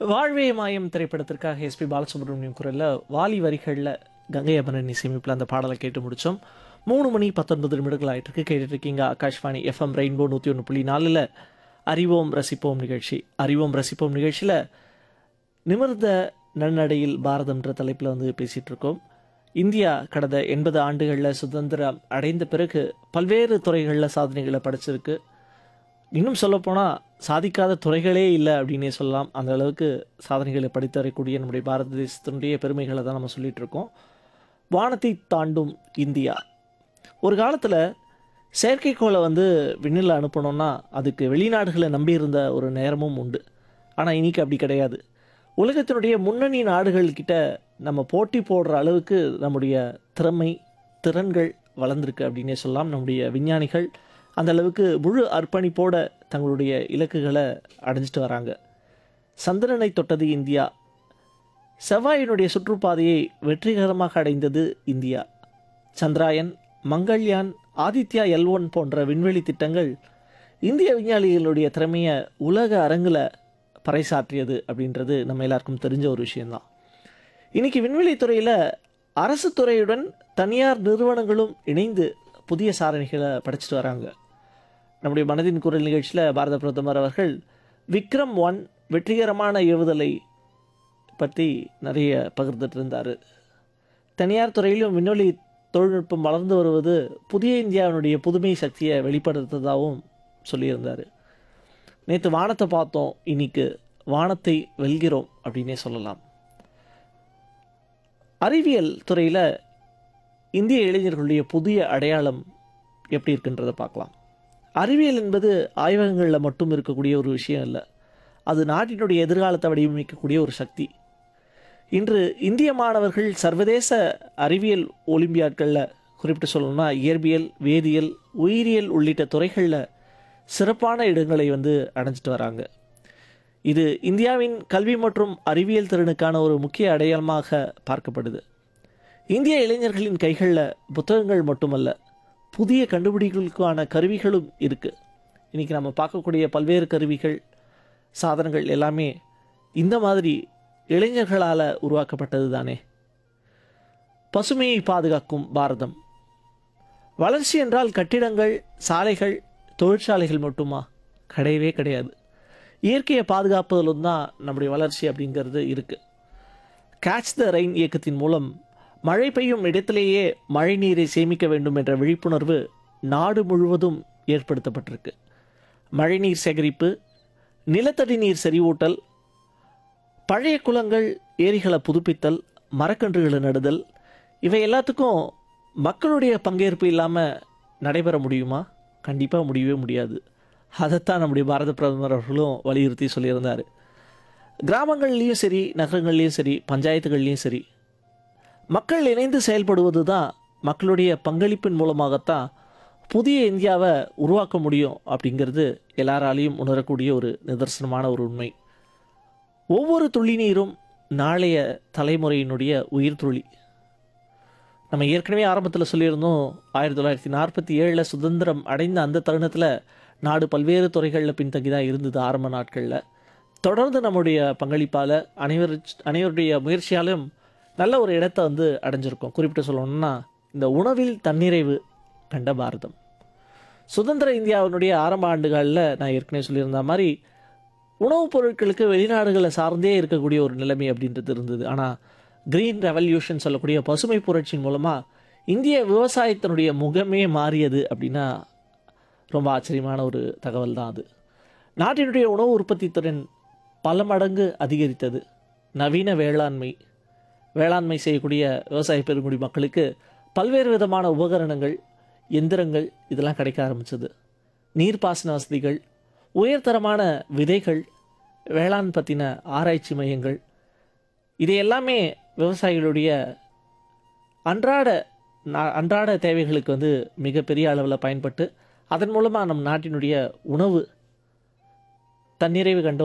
வாழ்வே மாயம் திரைப்படத்திற்காக எஸ்பி பாலசுப்ரமணியம் குரலில் வாலி வரிகளில் கங்கை அமரன் இசையமைப்பில் அந்த பாடலை கேட்டு முடித்தோம் மூணு மணி பத்தொன்பது நிமிடங்கள் ஆயிட்டிருக்கு கேட்டுட்டு இருக்கீங்க ஆகாஷ்வாணி எஃப்எம் ரெயின்போ நூற்றி ஒன்று புள்ளி நாலில் அறிவோம் ரசிப்போம் நிகழ்ச்சி அறிவோம் ரசிப்போம் நிகழ்ச்சியில் நிமிர்ந்த நன்னடையில் பாரதம்ன்ற தலைப்பில் வந்து பேசிகிட்டு இருக்கோம் இந்தியா கடந்த எண்பது ஆண்டுகளில் சுதந்திரம் அடைந்த பிறகு பல்வேறு துறைகளில் சாதனைகளை படைச்சிருக்கு இன்னும் சொல்லப்போனால் சாதிக்காத துறைகளே இல்லை அப்படின்னே சொல்லலாம் அந்த அளவுக்கு சாதனைகளை படித்து வரக்கூடிய நம்முடைய பாரத தேசத்தினுடைய பெருமைகளை தான் நம்ம சொல்லிட்டு இருக்கோம் வானத்தை தாண்டும் இந்தியா ஒரு காலத்தில் செயற்கைக்கோளை வந்து விண்ணில் அனுப்பணும்னா அதுக்கு வெளிநாடுகளை நம்பியிருந்த ஒரு நேரமும் உண்டு ஆனால் இன்னைக்கு அப்படி கிடையாது உலகத்தினுடைய முன்னணி நாடுகள்கிட்ட நம்ம போட்டி போடுற அளவுக்கு நம்முடைய திறமை திறன்கள் வளர்ந்துருக்கு அப்படின்னே சொல்லலாம் நம்முடைய விஞ்ஞானிகள் அந்த அளவுக்கு முழு அர்ப்பணிப்போட தங்களுடைய இலக்குகளை அடைஞ்சிட்டு வராங்க சந்திரனை தொட்டது இந்தியா செவ்வாயினுடைய சுற்றுப்பாதையை வெற்றிகரமாக அடைந்தது India Chandrayaan Mangalyaan Aditya L one போன்ற விண்வெளி திட்டங்கள் இந்திய விஞ்ஞானிகளுடைய திறமையை உலக அரங்கில் பறைசாற்றியது அப்படின்றது நம்ம எல்லாருக்கும் தெரிஞ்ச ஒரு விஷயம்தான் இன்னைக்கு விண்வெளி துறையில் அரசு துறையுடன் தனியார் நிறுவனங்களும் இணைந்து புதிய சாதனைகளை படைச்சிட்டு வராங்க நம்முடைய மனதின் குரல் நிகழ்ச்சியில் பாரத பிரதமர் அவர்கள் விக்ரம் ஒன் வெற்றிகரமான ஏவுதலை பற்றி நிறைய பகிர்ந்துட்டு இருந்தார் தனியார் துறையிலும் விண்வெளி தொழில்நுட்பம் வளர்ந்து வருவது புதிய இந்தியாவினுடைய புதுமை சக்தியை வெளிப்படுத்துவதாகவும் சொல்லியிருந்தார் நேற்று வானத்தை பார்த்தோம் இன்னைக்கு வானத்தை வெல்கிறோம் அப்படின்னே சொல்லலாம் அறிவியல் துறையில் இந்திய இளைஞர்களுடைய புதிய அடையாளம் எப்படி இருக்குன்றதை பார்க்கலாம் அறிவியல் என்பது ஆய்வகங்களில் மட்டும் இருக்கக்கூடிய ஒரு விஷயம் இல்லை அது நாட்டினுடைய எதிர்காலத்தை வடிவமைக்கக்கூடிய ஒரு சக்தி இன்று இந்திய மாணவர்கள் சர்வதேச அறிவியல் ஒலிம்பியாட்களில் குறிப்பிட்டு சொல்லணும்னா இயற்பியல் வேதியியல் உயிரியல் உள்ளிட்ட துறைகளில் சிறப்பான இடங்களை வந்து அடைஞ்சிட்டு வராங்க இது இந்தியாவின் கல்வி மற்றும் அறிவியல் திறனுக்கான ஒரு முக்கிய அடையாளமாக பார்க்கப்படுது இந்திய இளைஞர்களின் கைகளில் புத்தகங்கள் மட்டுமல்ல புதிய கண்டுபிடிப்புகளுக்கான கருவிகளும் இருக்குது இன்றைக்கி நம்ம பார்க்கக்கூடிய பல்வேறு கருவிகள் சாதனங்கள் எல்லாமே இந்த மாதிரி இளைஞர்களால் உருவாக்கப்பட்டது தானே பசுமையை பாதுகாக்கும் பாரதம் வளர்ச்சி என்றால் கட்டிடங்கள் சாலைகள் தொழிற்சாலைகள் மட்டுமா கிடையவே கிடையாது இயற்கையை பாதுகாப்பதிலும் தான் நம்முடைய வளர்ச்சி அப்படிங்கிறது இருக்குது கேட்ச் த ரெயின் இயக்கத்தின் மூலம் மழை பெய்யும் இடத்திலேயே மழை நீரை சேமிக்க வேண்டும் என்ற விழிப்புணர்வு நாடு முழுவதும் ஏற்படுத்தப்பட்டிருக்கு மழைநீர் சேகரிப்பு நிலத்தடி நீர் செறிவூட்டல் பழைய குளங்கள் ஏரிகளை புதுப்பித்தல் மரக்கன்றுகளை நடுதல் இவை எல்லாத்துக்கும் மக்களுடைய பங்கேற்பு இல்லாமல் நடைபெற முடியுமா கண்டிப்பாக முடியவே முடியாது அதைத்தான் நம்முடைய பாரத பிரதமர் அவர்களும் வலியுறுத்தி சொல்லியிருந்தார் கிராமங்கள்லேயும் சரி நகரங்கள்லேயும் சரி பஞ்சாயத்துகள்லேயும் சரி மக்கள் இணைந்து செயல்படுவது தான் மக்களுடைய பங்களிப்பின் மூலமாகத்தான் புதிய இந்தியாவை உருவாக்க முடியும் அப்படிங்கிறது எல்லாராலையும் உணரக்கூடிய ஒரு நிதர்சனமான ஒரு உண்மை ஒவ்வொரு துளி நீரும் நாளைய தலைமுறையினுடைய உயிர் துளி நம்ம ஏற்கனவே ஆரம்பத்தில் சொல்லியிருந்தோம் ஆயிரத்தி தொள்ளாயிரத்தி நாற்பத்தி ஏழில் சுதந்திரம் அடைந்த அந்த தருணத்தில் நாடு பல்வேறு துறைகளில் பின்தங்கி தான் இருந்தது ஆரம்ப நாட்களில் தொடர்ந்து நம்முடைய பங்களிப்பால் அனைவர் அனைவருடைய முயற்சியாலும் நல்ல ஒரு இடத்த வந்து அடைஞ்சிருக்கோம் குறிப்பிட்டு சொல்லணும்னா இந்த உணவில் தன்னிறைவு கண்ட பாரதம் சுதந்திர இந்தியாவினுடைய ஆரம்ப ஆண்டுகளில் நான் ஏற்கனவே சொல்லியிருந்த மாதிரி உணவுப் பொருட்களுக்கு வெளிநாடுகளை சார்ந்தே இருக்கக்கூடிய ஒரு நிலைமை அப்படின்றது இருந்தது ஆனால் கிரீன் ரெவல்யூஷன் சொல்லக்கூடிய பசுமை புரட்சியின் மூலமாக இந்திய விவசாயத்தினுடைய முகமே மாறியது அப்படின்னா ரொம்ப ஆச்சரியமான ஒரு தகவல் தான் அது நாட்டினுடைய உணவு உற்பத்தி திறன் பல மடங்கு அதிகரித்தது நவீன வேளாண்மை வேளாண்மை செய்யக்கூடிய விவசாய பெருங்குடி மக்களுக்கு பல்வேறு விதமான உபகரணங்கள் எந்திரங்கள் இதெல்லாம் கிடைக்க ஆரம்பிச்சது நீர்ப்பாசன வசதிகள் உயர்தரமான விதைகள் வேளாண் பற்றின ஆராய்ச்சி மையங்கள் இது எல்லாமே விவசாயிகளுடைய அன்றாட நா- அன்றாட தேவைகளுக்கு வந்து மிகப்பெரிய அளவில் பயன்பட்டு அதன் மூலமாக நம் நாட்டினுடைய உணவு தன்னிறைவு கண்ட